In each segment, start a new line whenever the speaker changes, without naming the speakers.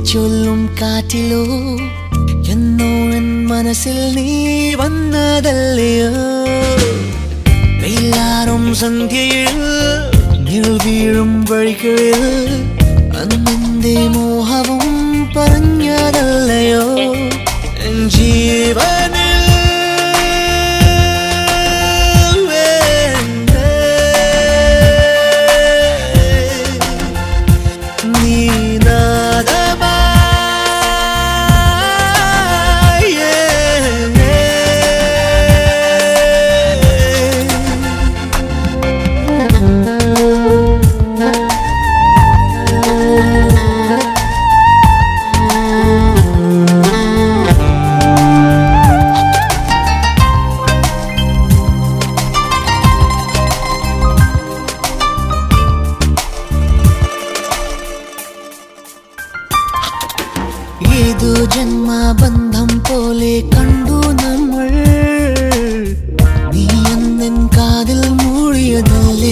ചൊല്ലും കാറ്റിലോ എന്നോ എൻ മനസ്സിൽ നീ വന്നതല്ലയോ വെയിലാറും സന്ധ്യയിൽ നിഴൽ വീഴും വഴികളിൽ അന്നെന്റെ മോഹവും പറഞ്ഞതല്ലയോ എൻ ജീവനിൽ ഏതോ ജന്മബന്ധം പോലെ കണ്ടു നമ്മൾ നീ അന്നെൻ കാതിൽ മൂളിയതല്ലേ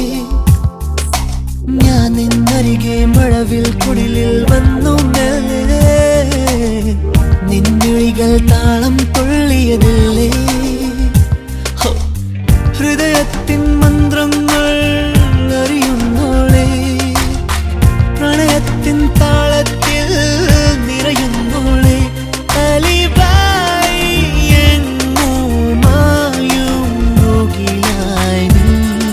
ഞാൻ നിന്നരികെ മഴവിൽ കുടിലിൽ വന്നു മെല്ലെ നിന്നിഴികൾ താളം തുള്ളിയതല്ലേ ഹോ, ഹൃദയത്തിൻ മന്ത്രങ്ങൾ അറിയുന്നോളേ പ്രണയത്തിൻ താളത്തിൽ നിറയുന്നോളെ അലിവായി എങ്ങുമായും മുകിലായി നീ.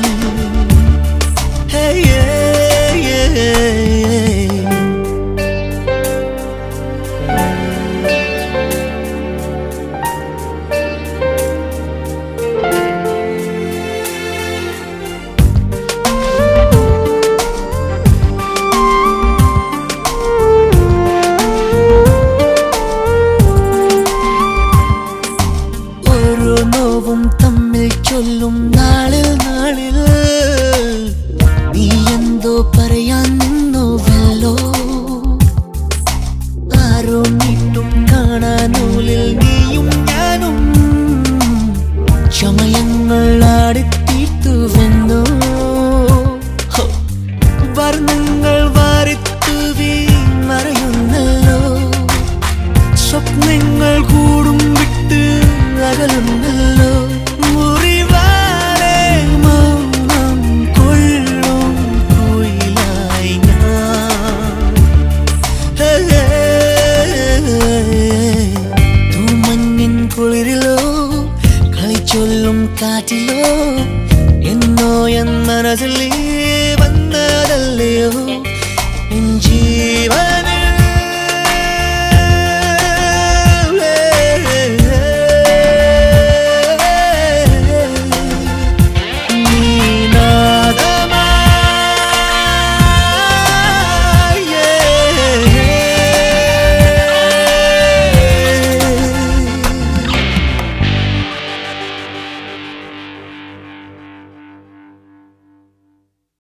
Hey, yeah, yeah, yeah. ഓരോ നോവും തമ്മിൽ ചൊല്ലും നാളിൽ നാളിൽ നീ എന്തോ പറയാൻ നിന്നുവല്ലോ ആരോ നീട്ടും കാണാനൂലിൽ നീയും ഞാനും ചമയങ്ങൾ ആടിത്തീർത്തുവെന്നോ ഹോ, വർണ്ണങ്ങൾ വാരിത്തുവി മറയുന്നല്ലോ സ്വപ്നങ്ങൾ കൂടും വിട്ട് അകലുന്നല്ലോ മുറിവാലെ മൗനം കൊള്ളും കുയിലായി ഞാൻ ഹേ, ഹേ, ഹേ. തൂമഞ്ഞിൻ കുളിരിലോ കളിച്ചൊല്ലും കാറ്റിലോ എന്നോ എൻ മനസ്സിൽ നീ